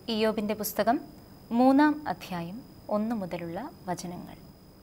ഇയോബിൻ്റെ പുസ്തകം മൂന്നാം അധ്യായം ഒന്നു മുതലുള്ള വചനങ്ങൾ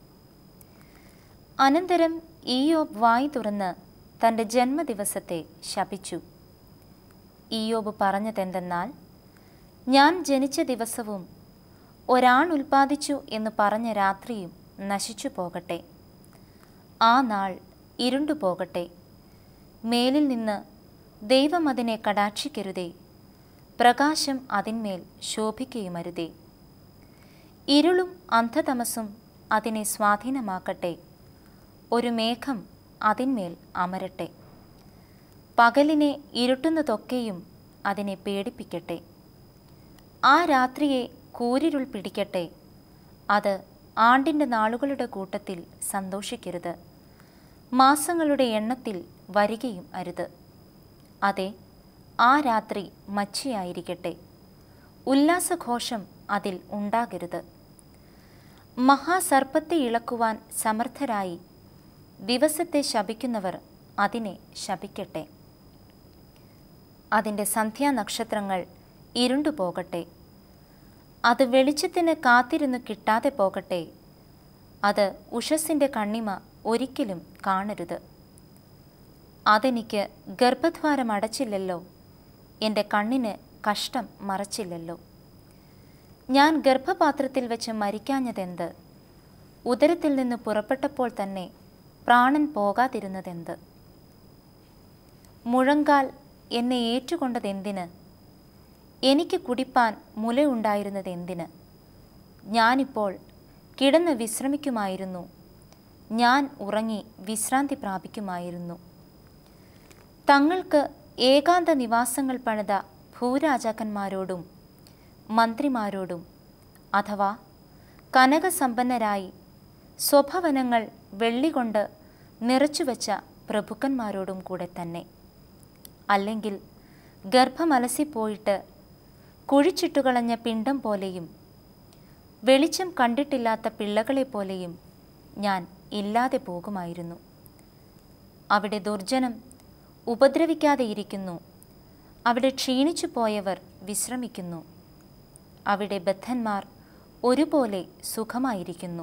അനന്തരം ഇയോബ് വായി തുറന്ന് തൻ്റെ ജന്മദിവസത്തെ ശപിച്ചു ഇയോബ് പറഞ്ഞതെന്തെന്നാൽ ഞാൻ ജനിച്ച ദിവസവും ഒരാൾ ഉൽപ്പാദിച്ചു എന്ന് പറഞ്ഞ രാത്രിയും നശിച്ചു പോകട്ടെ ആ നാൾ ഇരുണ്ടു പോകട്ടെ മേലിൽ നിന്ന് ദൈവം അതിനെ കടാക്ഷിക്കരുതേ പ്രകാശം അതിന്മേൽ ശോഭിക്കുകയുമരുതേ ഇരുളും അന്ധതമസും അതിനെ സ്വാധീനമാക്കട്ടെ ഒരു മേഘം അതിന്മേൽ അമരട്ടെ പകലിനെ ഇരുട്ടുന്നതൊക്കെയും അതിനെ പേടിപ്പിക്കട്ടെ ആ രാത്രിയെ കൂരിരുൾ പിടിക്കട്ടെ അത് ആണ്ടിൻ്റെ നാളുകളുടെ കൂട്ടത്തിൽ സന്തോഷിക്കരുത് മാസങ്ങളുടെ എണ്ണത്തിൽ വരികയും അരുത് അതെ ആ രാത്രി മച്ചിയായിരിക്കട്ടെ ഉല്ലാസഘോഷം അതിൽ ഉണ്ടാകരുത് മഹാസർപ്പത്തെ ഇളക്കുവാൻ സമർത്ഥരായി ദിവസത്തെ ശപിക്കുന്നവർ അതിനെ ശപിക്കട്ടെ അതിൻ്റെ സന്ധ്യാനക്ഷത്രങ്ങൾ ഇരുണ്ടു പോകട്ടെ അത് വെളിച്ചത്തിന് കാത്തിരുന്ന് കിട്ടാതെ പോകട്ടെ അത് ഉഷസ്സിൻ്റെ കണ്ണിമ ഒരിക്കലും കാണരുത് അതെനിക്ക് ഗർഭദ്വാരം അടച്ചില്ലല്ലോ എൻ്റെ കണ്ണിന് കഷ്ടം മറച്ചില്ലല്ലോ ഞാൻ ഗർഭപാത്രത്തിൽ വെച്ച് മരിക്കാഞ്ഞതെന്ത് ഉദരത്തിൽ നിന്ന് പുറപ്പെട്ടപ്പോൾ തന്നെ പ്രാണൻ പോകാതിരുന്നതെന്ത് മുഴങ്കാൽ എന്നെ ഏറ്റുകൊണ്ടതെന്തിന് എനിക്ക് കുടിപ്പാൻ മുലയുണ്ടായിരുന്നതെന്തിന് ഞാനിപ്പോൾ കിടന്ന് വിശ്രമിക്കുമായിരുന്നു ഞാൻ ഉറങ്ങി വിശ്രാന്തി പ്രാപിക്കുമായിരുന്നു തങ്ങൾക്ക് ഏകാന്ത നിവാസങ്ങൾ പണിത ഭൂരാജാക്കന്മാരോടും മന്ത്രിമാരോടും അഥവാ കനകസമ്പന്നരായി സ്വഭവനങ്ങൾ വെള്ളികൊണ്ട് നിറച്ചുവെച്ച പ്രഭുക്കന്മാരോടും കൂടെ തന്നെ അല്ലെങ്കിൽ ഗർഭമലസിപ്പോയിട്ട് കുഴിച്ചിട്ടുകളഞ്ഞ പിണ്ടം പോലെയും വെളിച്ചം കണ്ടിട്ടില്ലാത്ത പിള്ളകളെപ്പോലെയും ഞാൻ ഇല്ലാതെ പോകുമായിരുന്നു അവിടെ ദുർജനം ഉപദ്രവിക്കാതെയിരിക്കുന്നു അവിടെ ക്ഷീണിച്ചു പോയവർ വിശ്രമിക്കുന്നു അവിടെ ബദ്ധന്മാർ ഒരുപോലെ സുഖമായിരിക്കുന്നു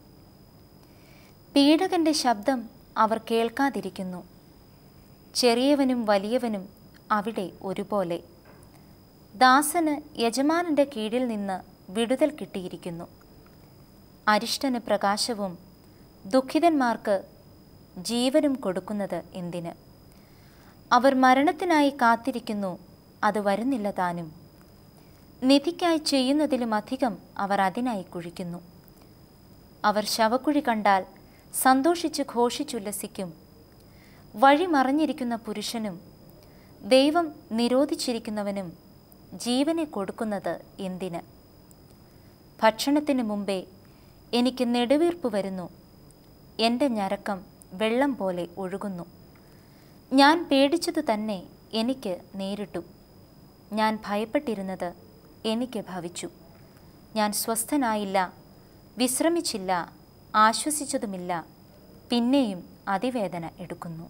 പീഡകന്റെ ശബ്ദം അവർ കേൾക്കാതിരിക്കുന്നു ചെറിയവനും വലിയവനും അവിടെ ഒരുപോലെ ദാസന് യജമാനന്റെ കീഴിൽ നിന്ന് വിടുതൽ കിട്ടിയിരിക്കുന്നു അരിഷ്ടന് പ്രകാശവും ദുഃഖിതന്മാർക്ക് ജീവനും കൊടുക്കുന്നത് എന്തിന് അവർ മരണത്തിനായി കാത്തിരിക്കുന്നു അത് വരുന്നില്ല താനും നിധിക്കായി ചെയ്യുന്നതിലും അധികം അവർ അതിനായി കുഴിക്കുന്നു അവർ ശവക്കുഴി കണ്ടാൽ സന്തോഷിച്ച് ഘോഷിച്ചുല്ലസിക്കും വഴി മറഞ്ഞിരിക്കുന്ന പുരുഷനും ദൈവം നിരോധിച്ചിരിക്കുന്നവനും ജീവനെ കൊടുക്കുന്നത് എന്തിന് ഭക്ഷണത്തിന് മുമ്പേ എനിക്ക് നെടുവീർപ്പ് വരുന്നു എൻ്റെ ഞരക്കം വെള്ളം പോലെ ഒഴുകുന്നു ഞാൻ പേടിച്ചതു തന്നെ എനിക്ക് നേരിട്ടു ഞാൻ ഭയപ്പെട്ടിരുന്നത് എനിക്ക് ഭവിച്ചു ഞാൻ സ്വസ്ഥനായില്ല വിശ്രമിച്ചില്ല ആശ്വസിച്ചതുമില്ല പിന്നെയും അതിവേദന എടുക്കുന്നു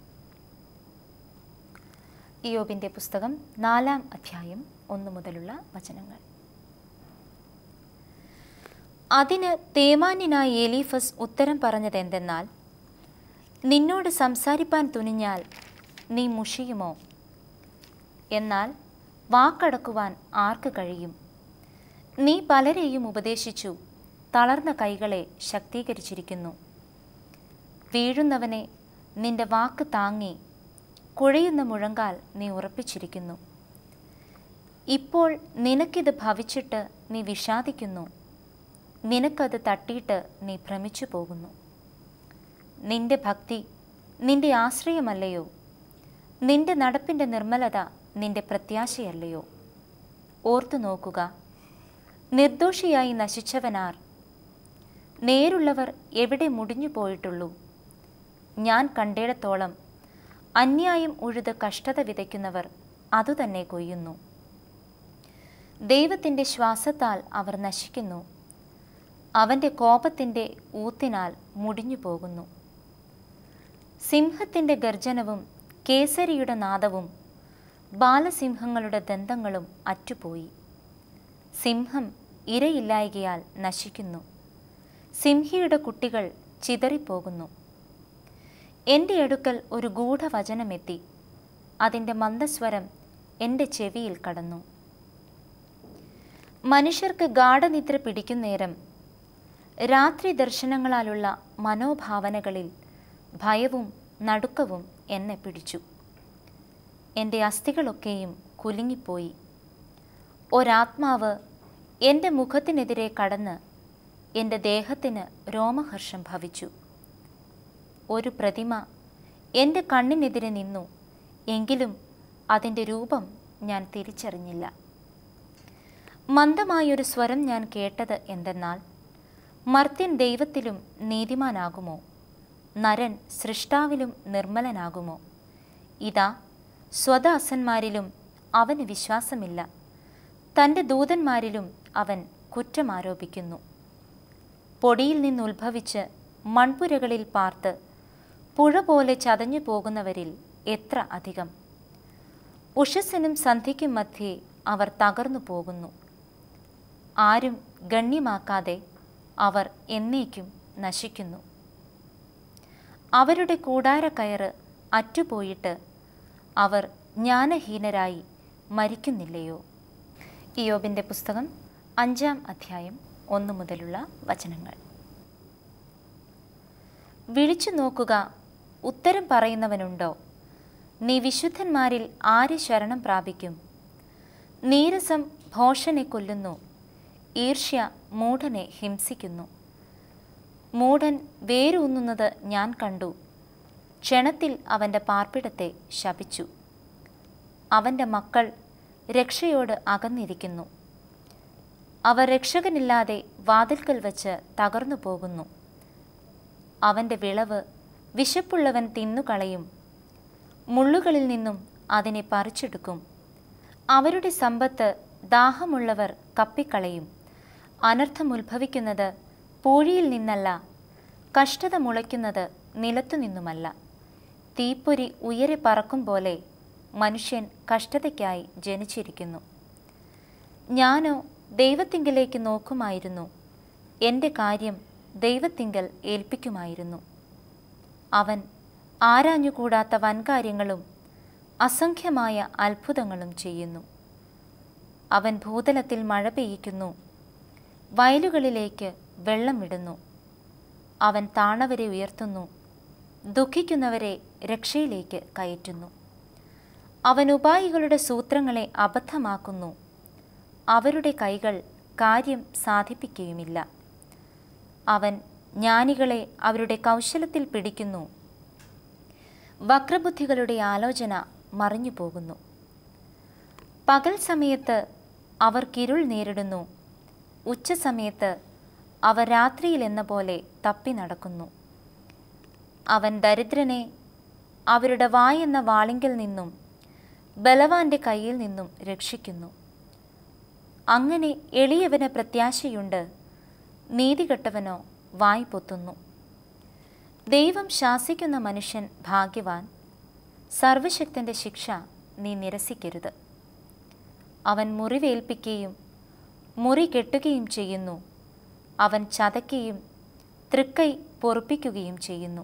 ഇയോബിൻ്റെ പുസ്തകം നാലാം അധ്യായം ഒന്നു മുതലുള്ള വചനങ്ങൾ അതിന് തേമാന്യനായ എലീഫസ് ഉത്തരം പറഞ്ഞതെന്തെന്നാൽ നിന്നോട് സംസാരിപ്പാൻ തുനിഞ്ഞാൽ നീ മുഷിയുമോ എന്നാൽ വാക്കടക്കുവാൻ ആർക്ക് കഴിയും നീ പലരെയും ഉപദേശിച്ചു തളർന്ന കൈകളെ ശക്തീകരിച്ചിരിക്കുന്നു വീഴുന്നവനെ നിന്റെ വാക്ക് താങ്ങി കുഴയുന്ന മുഴങ്കാൽ നീ ഉറപ്പിച്ചിരിക്കുന്നു ഇപ്പോൾ നിനക്കിത് ഭവിച്ചിട്ട് നീ വിഷാദിക്കുന്നു നിനക്കത് തട്ടിയിട്ട് നീ ഭ്രമിച്ചു പോകുന്നു നിന്റെ ഭക്തി നിന്റെ ആശ്രയമല്ലയോ നിന്റെ നടപ്പിൻ്റെ നിർമ്മലത നിന്റെ പ്രത്യാശയല്ലയോ ഓർത്തു നോക്കുക നിർദോഷിയായി നശിച്ചവനാർ നേരുള്ളവർ എവിടെ മുടിഞ്ഞു പോയിട്ടുള്ളൂ ഞാൻ കണ്ടിടത്തോളം അന്യായം ഉഴുത് കഷ്ടത വിതയ്ക്കുന്നവർ അതുതന്നെ കൊയ്യുന്നു ദൈവത്തിൻ്റെ ശ്വാസത്താൽ അവർ നശിക്കുന്നു അവൻ്റെ കോപത്തിൻ്റെ ഊത്തിനാൽ മുടിഞ്ഞു പോകുന്നു സിംഹത്തിൻ്റെ ഗർജനവും കേസരിയുടെ നാദവും ബാലസിംഹങ്ങളുടെ ദന്തങ്ങളും അറ്റുപോയി സിംഹം ഇരയില്ലായകയാൽ നശിക്കുന്നു സിംഹിയുടെ കുട്ടികൾ ചിതറിപ്പോകുന്നു എൻ്റെ അടുക്കൽ ഒരു ഗൂഢവചനമെത്തി അതിൻ്റെ മന്ദസ്വരം എൻ്റെ ചെവിയിൽ കടന്നു മനുഷ്യർക്ക് ഗാഠനിദ്ര പിടിക്കുന്നേരം രാത്രി ദർശനങ്ങളാലുള്ള മനോഭാവനകളിൽ ഭയവും നടുക്കവും എന്നെ പിടിച്ചു എൻ്റെ അസ്ഥികളൊക്കെയും കുലുങ്ങിപ്പോയി ഒരാത്മാവ് എൻ്റെ മുഖത്തിനെതിരെ കടന്ന് എൻ്റെ ദേഹത്തിന് രോമഹർഷം ഭവിച്ചു ഒരു പ്രതിമ എൻ്റെ കണ്ണിനെതിരെ നിന്നു എങ്കിലും അതിൻ്റെ രൂപം ഞാൻ തിരിച്ചറിഞ്ഞില്ല മന്ദമായൊരു സ്വരം ഞാൻ കേട്ടത് എന്തെന്നാൽ മർത്യൻ ദൈവത്തിലും നീതിമാനാകുമോ നരൻ സൃഷ്ടാവിലും നിർമ്മലനാകുമോ ഇതാ സ്വദാസന്മാരിലും അവന് വിശ്വാസമില്ല തൻ്റെ ദൂതന്മാരിലും അവൻ കുറ്റമാരോപിക്കുന്നു പൊടിയിൽ നിന്നുത്ഭവിച്ച് മൺപുരകളിൽ പാർത്ത് പുഴ പോലെ ചതഞ്ഞു പോകുന്നവരിൽ എത്ര അധികം ഉഷസ്സിനും സന്ധ്യയ്ക്കും മധ്യേ അവർ തകർന്നു പോകുന്നു ആരും ഗണ്യമാക്കാതെ അവർ എന്നേക്കും നശിക്കുന്നു അവരുടെ കൂടാരക്കയറ് അറ്റുപോയിട്ട് അവർ ജ്ഞാനഹീനരായി മരിക്കുന്നില്ലയോ ഇയോബിൻ്റെ പുസ്തകം അഞ്ചാം അധ്യായം ഒന്നു മുതലുള്ള വചനങ്ങൾ വിളിച്ചു നോക്കുക ഉത്തരം പറയുന്നവനുണ്ടോ നീ വിശുദ്ധന്മാരിൽ ആര് ശരണം പ്രാപിക്കും നീരസം ഭോഷനെ കൊല്ലുന്നു ഈർഷ്യ മൂഢനെ ഹിംസിക്കുന്നു മൂഢൻ വേരൂന്നുന്നത് ഞാൻ കണ്ടു ക്ഷണത്തിൽ അവൻ്റെ പാർപ്പിടത്തെ ശപിച്ചു അവൻ്റെ മക്കൾ രക്ഷയോട് അകന്നിരിക്കുന്നു അവർ രക്ഷകനില്ലാതെ വാതിൽക്കൽ വച്ച് തകർന്നു പോകുന്നു അവൻ്റെ വിളവ് വിശപ്പുള്ളവൻ തിന്നുകളയും മുള്ളുകളിൽ നിന്നും അതിനെ പറിച്ചെടുക്കും അവരുടെ സമ്പത്ത് ദാഹമുള്ളവർ കപ്പിക്കളയും അനർത്ഥമുത്ഭവിക്കുന്നത് പൂഴിയിൽ നിന്നല്ല കഷ്ടത മുളയ്ക്കുന്നത് നിലത്തുനിന്നുമല്ല തീപ്പൊരി ഉയരെ പറക്കും പോലെ മനുഷ്യൻ കഷ്ടതയ്ക്കായി ജനിച്ചിരിക്കുന്നു ഞാനോ ദൈവത്തിങ്കലേക്ക് നോക്കുമായിരുന്നു എൻ്റെ കാര്യം ദൈവത്തിങ്കൽ ഏൽപ്പിക്കുമായിരുന്നു അവൻ ആരാഞ്ഞുകൂടാത്ത വൻകാര്യങ്ങളും അസംഖ്യമായ അത്ഭുതങ്ങളും ചെയ്യുന്നു അവൻ ഭൂതലത്തിൽ മഴ പെയ്യിക്കുന്നു വയലുകളിലേക്ക് വെള്ളം വിടുന്നു അവൻ താണവരെ ഉയർത്തുന്നു ദുഃഖിക്കുന്നവരെ രക്ഷയിലേക്ക് കയറ്റുന്നു അവൻ ഉപായികളുടെ സൂത്രങ്ങളെ അബദ്ധമാക്കുന്നു അവരുടെ കൈകൾ കാര്യം സാധിപ്പിക്കുകയുമില്ല അവൻ ജ്ഞാനികളെ അവരുടെ കൗശലത്തിൽ പിടിക്കുന്നു വക്രബുദ്ധികളുടെ ആലോചന മറിഞ്ഞു പോകുന്നു പകൽ സമയത്ത് അവർ കിരുൾ നേരിടുന്നു ഉച്ചസമയത്ത് അവർ രാത്രിയിൽ എന്ന പോലെ തപ്പി നടക്കുന്നു അവൻ ദരിദ്രനെ അവരുടെ വായെന്ന വാളിങ്കിൽ നിന്നും ബലവാന്റെ കയ്യിൽ നിന്നും രക്ഷിക്കുന്നു അങ്ങനെ എളിയവന് പ്രത്യാശയുണ്ട് നീതികെട്ടവനോ വായ് പൊത്തുന്നു ദൈവം ശാസിക്കുന്ന മനുഷ്യൻ ഭാഗ്യവാൻ സർവശക്തന്റെ ശിക്ഷ നീ നിരസിക്കരുത് അവൻ മുറിവേൽപ്പിക്കുകയും മുറി കെട്ടുകയും ചെയ്യുന്നു അവൻ ചതയ്ക്കുകയും തൃക്കൈ പൊറുപ്പിക്കുകയും ചെയ്യുന്നു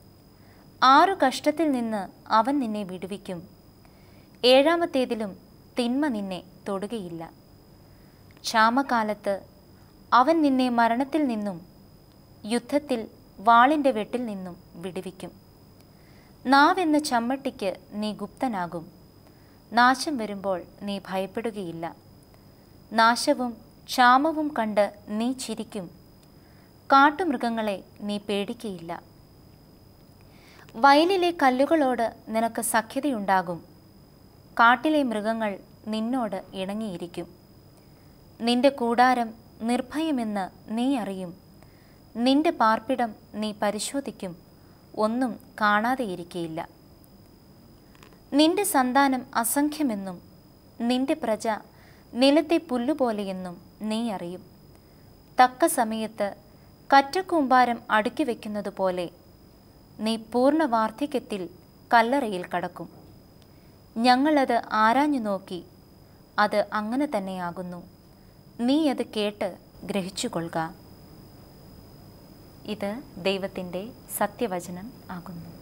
ആറു കഷ്ടത്തിൽ നിന്ന് അവൻ നിന്നെ വിടുവിക്കും ഏഴാമത്തേതിലും തിന്മ നിന്നെ തൊടുകയില്ല ക്ഷാമകാലത്ത് അവൻ നിന്നെ മരണത്തിൽ നിന്നും യുദ്ധത്തിൽ വാളിൻ്റെ വെട്ടിൽ നിന്നും വിടുവിക്കും നാവെന്ന ചമ്മട്ടിക്ക് നീ ഗുപ്തനാകും നാശം വരുമ്പോൾ നീ ഭയപ്പെടുകയില്ല നാശവും ക്ഷാമവും കണ്ട് നീ ചിരിക്കും കാട്ടുമൃഗങ്ങളെ നീ പേടിക്കയില്ല വയലിലെ കല്ലുകളോട് നിനക്ക് സഖ്യതയുണ്ടാകും കാട്ടിലെ മൃഗങ്ങൾ നിന്നോട് ഇണങ്ങിയിരിക്കും നിന്റെ കൂടാരം നിർഭയമെന്ന് നീ അറിയും നിന്റെ പാർപ്പിടം നീ പരിശോധിക്കും ഒന്നും കാണാതെയിരിക്കയില്ല നിന്റെ സന്താനം അസംഖ്യമെന്നും നിന്റെ പ്രജ നിലത്തെ പുല്ലുപോലെയെന്നും നീ അറിയും തക്ക സമയത്ത് കറ്റക്കൂമ്പാരം അടുക്കി വയ്ക്കുന്നത് പോലെ നീ പൂർണ്ണ വാർദ്ധക്യത്തിൽ കല്ലറയിൽ കടക്കും ഞങ്ങളത് ആരാഞ്ഞു നോക്കി അത് അങ്ങനെ തന്നെയാകുന്നു നീ അത് കേട്ട് ഗ്രഹിച്ചുകൊള്ളുക ഇത് ദൈവത്തിൻ്റെ സത്യവചനം ആകുന്നു